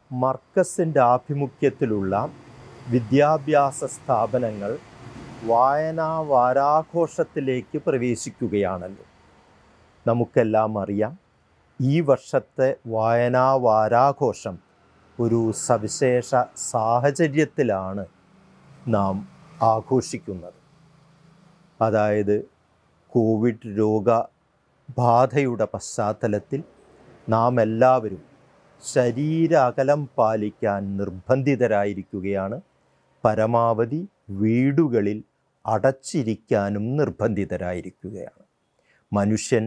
മർക്കസിൻ്റെ ആഭിമുഖ്യത്തിലുള്ള വിദ്യാഭ്യാസ സ്ഥാപനങ്ങൾ വായനാ വാരാഘോഷത്തിലേക്ക് പ്രവേശിക്കുകയാണല്ലോ നമുക്കെല്ലാം അറിയാം ഈ വർഷത്തെ വായനാ വാരാഘോഷം ഒരു സവിശേഷ സാഹചര്യത്തിലാണ് നാം ആഘോഷിക്കുന്നത് അതായത് കോവിഡ് രോഗബാധയുടെ പശ്ചാത്തലത്തിൽ നാം എല്ലാവരും ശരീര അകലം പാലിക്കാൻ നിർബന്ധിതരായിരിക്കുകയാണ് പരമാവധി വീടുകളിൽ അടച്ചിരിക്കാനും നിർബന്ധിതരായിരിക്കുകയാണ് മനുഷ്യൻ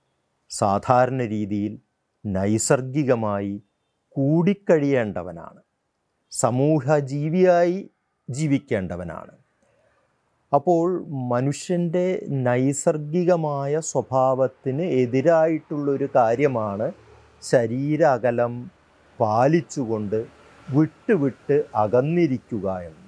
സാധാരണ രീതിയിൽ നൈസർഗികമായി കൂടിക്കഴിയേണ്ടവനാണ് സമൂഹജീവിയായി ജീവിക്കേണ്ടവനാണ് അപ്പോൾ മനുഷ്യൻ്റെ നൈസർഗികമായ സ്വഭാവത്തിന് എതിരായിട്ടുള്ളൊരു കാര്യമാണ് ശരീര അകലം പാലിച്ചുകൊണ്ട് വിട്ടുവിട്ട് അകന്നിരിക്കുക എന്നത്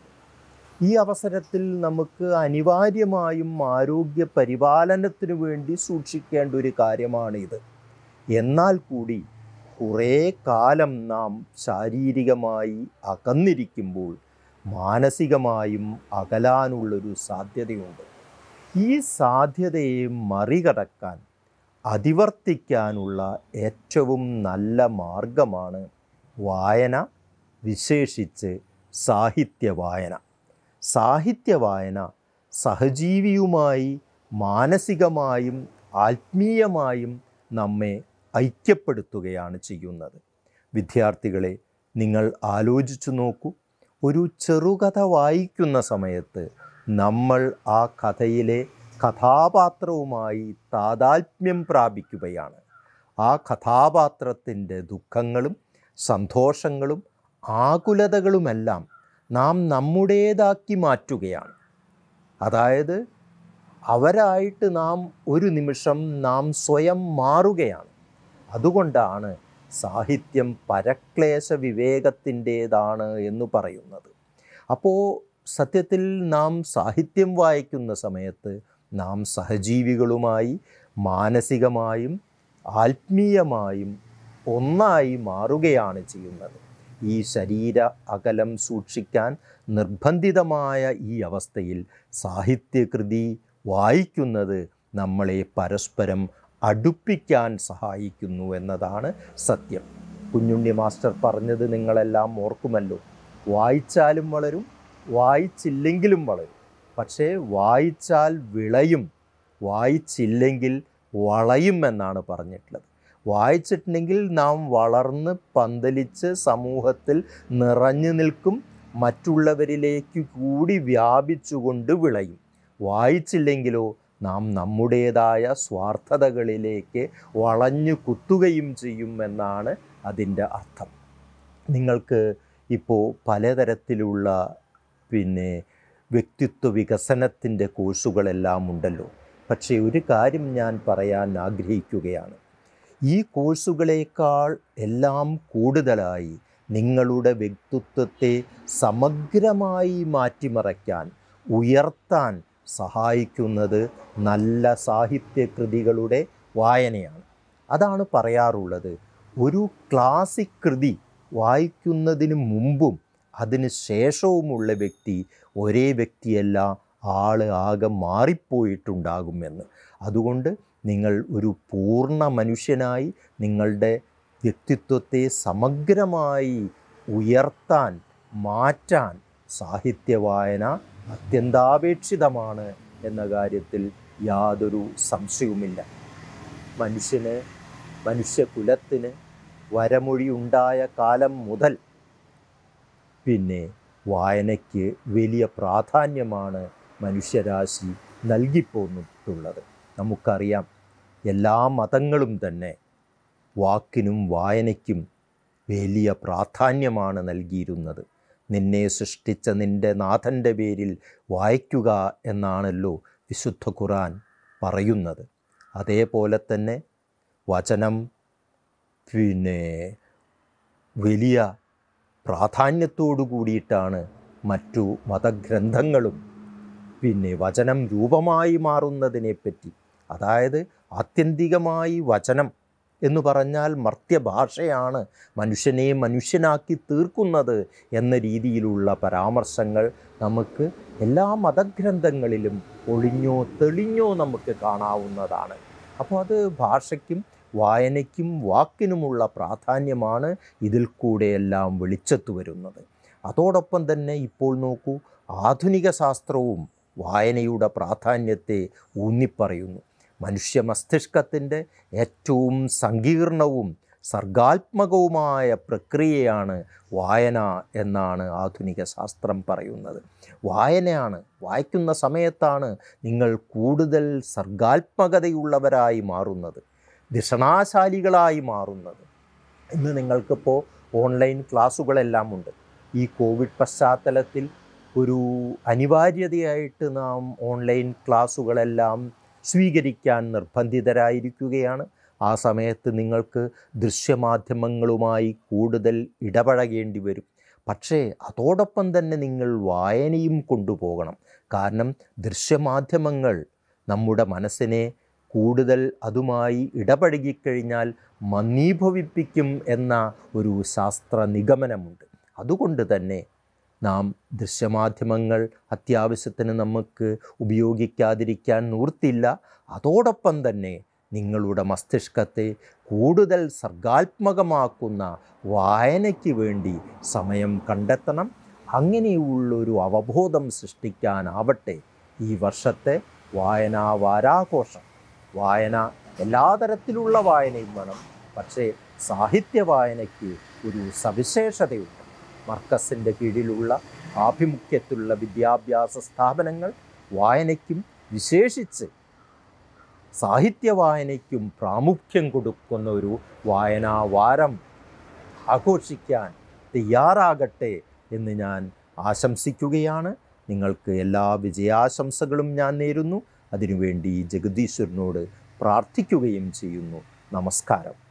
ഈ അവസരത്തിൽ നമുക്ക് അനിവാര്യമായും ആരോഗ്യ പരിപാലനത്തിനു വേണ്ടി സൂക്ഷിക്കേണ്ട ഒരു കാര്യമാണിത് എന്നാൽ കൂടി കുറേ കാലം നാം ശാരീരികമായി അകന്നിരിക്കുമ്പോൾ മാനസികമായും അകലാനുള്ളൊരു സാധ്യതയുണ്ട് ഈ സാധ്യതയെ മറികടക്കാൻ അതിവർത്തിക്കാനുള്ള ഏറ്റവും നല്ല മാർഗമാണ് വായന വിശേഷിച്ച് സാഹിത്യ വായന സാഹിത്യ വായന സഹജീവിയുമായി മാനസികമായും ആത്മീയമായും നമ്മെ ഐക്യപ്പെടുത്തുകയാണ് ചെയ്യുന്നത് വിദ്യാർത്ഥികളെ നിങ്ങൾ ആലോചിച്ചു നോക്കൂ ഒരു ചെറുകഥ വായിക്കുന്ന സമയത്ത് നമ്മൾ ആ കഥയിലെ കഥാപാത്രവുമായി താതാത്മ്യം പ്രാപിക്കുകയാണ് ആ കഥാപാത്രത്തിൻ്റെ ദുഃഖങ്ങളും സന്തോഷങ്ങളും ആകുലതകളുമെല്ലാം നാം നമ്മുടേതാക്കി മാറ്റുകയാണ് അതായത് അവരായിട്ട് നാം ഒരു നിമിഷം നാം സ്വയം മാറുകയാണ് അതുകൊണ്ടാണ് സാഹിത്യം പരക്ലേശ വിവേകത്തിൻ്റേതാണ് എന്ന് പറയുന്നത് അപ്പോൾ സത്യത്തിൽ നാം സാഹിത്യം വായിക്കുന്ന സമയത്ത് നാം സഹജീവികളുമായി മാനസികമായും ആത്മീയമായും ഒന്നായി മാറുകയാണ് ചെയ്യുന്നത് ഈ ശരീര അകലം സൂക്ഷിക്കാൻ നിർബന്ധിതമായ ഈ അവസ്ഥയിൽ സാഹിത്യകൃതി വായിക്കുന്നത് നമ്മളെ പരസ്പരം അടുപ്പിക്കാൻ സഹായിക്കുന്നു എന്നതാണ് സത്യം കുഞ്ഞുണ്ണി മാസ്റ്റർ പറഞ്ഞത് നിങ്ങളെല്ലാം ഓർക്കുമല്ലോ വായിച്ചാലും വളരും വായിച്ചില്ലെങ്കിലും വളരും പക്ഷേ വായിച്ചാൽ വിളയും വായിച്ചില്ലെങ്കിൽ വളയും എന്നാണ് പറഞ്ഞിട്ടുള്ളത് വായിച്ചിട്ടുണ്ടെങ്കിൽ നാം വളർന്ന് പന്തലിച്ച് സമൂഹത്തിൽ നിറഞ്ഞു നിൽക്കും മറ്റുള്ളവരിലേക്ക് കൂടി വ്യാപിച്ചുകൊണ്ട് വിളയും വായിച്ചില്ലെങ്കിലോ നാം നമ്മുടേതായ സ്വാർത്ഥതകളിലേക്ക് വളഞ്ഞു കുത്തുകയും ചെയ്യും എന്നാണ് അതിൻ്റെ അർത്ഥം നിങ്ങൾക്ക് ഇപ്പോൾ പലതരത്തിലുള്ള പിന്നെ വ്യക്തിത്വ വികസനത്തിൻ്റെ കോഴ്സുകളെല്ലാം ഉണ്ടല്ലോ പക്ഷേ ഒരു കാര്യം ഞാൻ പറയാൻ ആഗ്രഹിക്കുകയാണ് ഈ കോഴ്സുകളേക്കാൾ എല്ലാം കൂടുതലായി നിങ്ങളുടെ വ്യക്തിത്വത്തെ സമഗ്രമായി മാറ്റിമറയ്ക്കാൻ ഉയർത്താൻ സഹായിക്കുന്നത് നല്ല സാഹിത്യകൃതികളുടെ വായനയാണ് അതാണ് പറയാറുള്ളത് ഒരു ക്ലാസിക് കൃതി വായിക്കുന്നതിന് മുമ്പും അതിന് ശേഷവുമുള്ള വ്യക്തി ഒരേ വ്യക്തിയല്ല ആൾ ആകെ മാറിപ്പോയിട്ടുണ്ടാകുമെന്ന് അതുകൊണ്ട് നിങ്ങൾ ഒരു പൂർണ്ണ മനുഷ്യനായി നിങ്ങളുടെ വ്യക്തിത്വത്തെ സമഗ്രമായി ഉയർത്താൻ മാറ്റാൻ സാഹിത്യ വായന അത്യന്താപേക്ഷിതമാണ് എന്ന കാര്യത്തിൽ യാതൊരു സംശയവുമില്ല മനുഷ്യന് മനുഷ്യകുലത്തിന് വരമൊഴി ഉണ്ടായ കാലം മുതൽ പിന്നെ വായനയ്ക്ക് വലിയ പ്രാധാന്യമാണ് മനുഷ്യരാശി നൽകിപ്പോന്നിട്ടുള്ളത് നമുക്കറിയാം എല്ലാ മതങ്ങളും തന്നെ വാക്കിനും വായനയ്ക്കും വലിയ പ്രാധാന്യമാണ് നൽകിയിരുന്നത് നിന്നെ സൃഷ്ടിച്ച നിൻ്റെ നാഥൻ്റെ പേരിൽ വായിക്കുക എന്നാണല്ലോ വിശുദ്ധ ഖുറാൻ പറയുന്നത് അതേപോലെ തന്നെ വചനം പിന്നെ വലിയ പ്രാധാന്യത്തോടു കൂടിയിട്ടാണ് മറ്റു മതഗ്രന്ഥങ്ങളും പിന്നെ വചനം രൂപമായി മാറുന്നതിനെപ്പറ്റി അതായത് ആത്യന്തികമായി വചനം എന്ന് പറഞ്ഞാൽ മർത്യഭാഷയാണ് മനുഷ്യനെ മനുഷ്യനാക്കി തീർക്കുന്നത് എന്ന രീതിയിലുള്ള പരാമർശങ്ങൾ നമുക്ക് എല്ലാ മതഗ്രന്ഥങ്ങളിലും ഒളിഞ്ഞോ തെളിഞ്ഞോ നമുക്ക് കാണാവുന്നതാണ് അപ്പോൾ അത് ഭാഷയ്ക്കും വായനയ്ക്കും വാക്കിനുമുള്ള പ്രാധാന്യമാണ് ഇതിൽ കൂടെയെല്ലാം വെളിച്ചത്ത് വരുന്നത് അതോടൊപ്പം തന്നെ ഇപ്പോൾ നോക്കൂ ആധുനിക ശാസ്ത്രവും വായനയുടെ പ്രാധാന്യത്തെ ഊന്നിപ്പറയുന്നു മനുഷ്യ മസ്തിഷ്കത്തിൻ്റെ ഏറ്റവും സങ്കീർണവും സർഗാത്മകവുമായ പ്രക്രിയയാണ് വായന എന്നാണ് ആധുനിക ശാസ്ത്രം പറയുന്നത് വായനയാണ് വായിക്കുന്ന സമയത്താണ് നിങ്ങൾ കൂടുതൽ സർഗാത്മകതയുള്ളവരായി മാറുന്നത് ദിഷണാശാലികളായി മാറുന്നത് ഇന്ന് നിങ്ങൾക്കിപ്പോൾ ഓൺലൈൻ ക്ലാസ്സുകളെല്ലാം ഉണ്ട് ഈ കോവിഡ് പശ്ചാത്തലത്തിൽ ഒരു അനിവാര്യതയായിട്ട് നാം ഓൺലൈൻ ക്ലാസ്സുകളെല്ലാം സ്വീകരിക്കാൻ നിർബന്ധിതരായിരിക്കുകയാണ് ആ സമയത്ത് നിങ്ങൾക്ക് ദൃശ്യമാധ്യമങ്ങളുമായി കൂടുതൽ ഇടപഴകേണ്ടി വരും പക്ഷേ അതോടൊപ്പം തന്നെ നിങ്ങൾ വായനയും കൊണ്ടുപോകണം കാരണം ദൃശ്യമാധ്യമങ്ങൾ നമ്മുടെ മനസ്സിനെ കൂടുതൽ അതുമായി ഇടപഴകിക്കഴിഞ്ഞാൽ മന്ദീഭവിപ്പിക്കും എന്ന ഒരു ശാസ്ത്ര നിഗമനമുണ്ട് അതുകൊണ്ട് തന്നെ നാം ദൃശ്യമാധ്യമങ്ങൾ അത്യാവശ്യത്തിന് നമുക്ക് ഉപയോഗിക്കാതിരിക്കാൻ നിവൃത്തില്ല അതോടൊപ്പം തന്നെ നിങ്ങളുടെ മസ്തിഷ്കത്തെ കൂടുതൽ സർഗാത്മകമാക്കുന്ന വായനയ്ക്ക് വേണ്ടി സമയം കണ്ടെത്തണം അങ്ങനെയുള്ളൊരു അവബോധം സൃഷ്ടിക്കാനാവട്ടെ ഈ വർഷത്തെ വായനാ വാരാഘോഷം വായന എല്ലാ തരത്തിലുള്ള വായനയും വേണം പക്ഷേ സാഹിത്യ വായനയ്ക്ക് ഒരു സവിശേഷതയുണ്ട് മർക്കസിൻ്റെ കീഴിലുള്ള ആഭിമുഖ്യത്തിലുള്ള വിദ്യാഭ്യാസ സ്ഥാപനങ്ങൾ വായനയ്ക്കും വിശേഷിച്ച് സാഹിത്യ വായനയ്ക്കും പ്രാമുഖ്യം കൊടുക്കുന്ന ഒരു വായനാ വാരം ആഘോഷിക്കാൻ തയ്യാറാകട്ടെ എന്ന് ഞാൻ ആശംസിക്കുകയാണ് നിങ്ങൾക്ക് എല്ലാ വിജയാശംസകളും ഞാൻ നേരുന്നു അതിനുവേണ്ടി ജഗദീശ്വരനോട് പ്രാർത്ഥിക്കുകയും ചെയ്യുന്നു നമസ്കാരം